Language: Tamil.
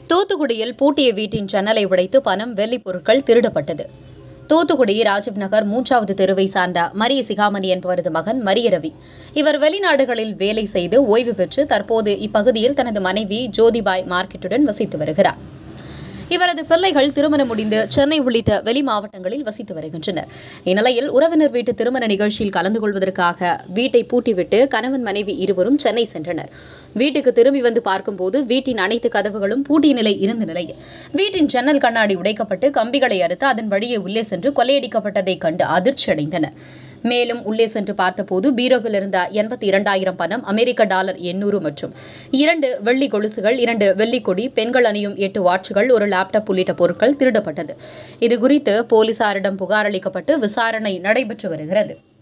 தூத்துக்குடியில் பூட்டிய வீட்டின் ஜன்னலை உடைத்து பணம் வெள்ளி பொருட்கள் திருடப்பட்டது தூத்துக்குடி ராஜீவ் நகர் மூன்றாவது தெருவை சார்ந்த மரிய சிகாமணி என்பவரது மகன் மரிய ரவி இவர் வெளிநாடுகளில் வேலை செய்து ஓய்வு பெற்று தற்போது இப்பகுதியில் தனது மனைவி ஜோதிபாய் மார்க்கெட்டுடன் வசித்து வருகிறார் இவரது பிள்ளைகள் திருமணம் முடிந்து சென்னை உள்ளிட்ட வெளி மாவட்டங்களில் வசித்து வருகின்றனர் இந்நிலையில் உறவினர் வீட்டு திருமண நிகழ்ச்சியில் கலந்து கொள்வதற்காக வீட்டை பூட்டிவிட்டு கணவன் மனைவி இருவரும் சென்னை சென்றனர் வீட்டுக்கு திரும்பி வந்து பார்க்கும்போது வீட்டின் அனைத்து கதவுகளும் பூட்டிய நிலை இருந்த நிலையில் வீட்டின் ஜன்னல் கண்ணாடி உடைக்கப்பட்டு கம்பிகளை அறுத்து அதன் வழியே உள்ளே சென்று கொள்ளையடிக்கப்பட்டதைக் கண்டு அதிர்ச்சியடைந்தனர் மேலும் உள்ளே சென்று பார்த்தபோது பீரோவில் இருந்த எண்பத்தி இரண்டாயிரம் பணம் அமெரிக்க டாலர் எண்ணூறு மற்றும் இரண்டு வெள்ளி கொலுசுகள் இரண்டு வெள்ளிக் கொடி பெண்கள் அணியும் எட்டு வாட்சுகள் ஒரு லேப்டாப் உள்ளிட்ட பொருட்கள் திருடப்பட்டது இதுகுறித்து போலீசாரிடம் புகார் அளிக்கப்பட்டு விசாரணை நடைபெற்று வருகிறது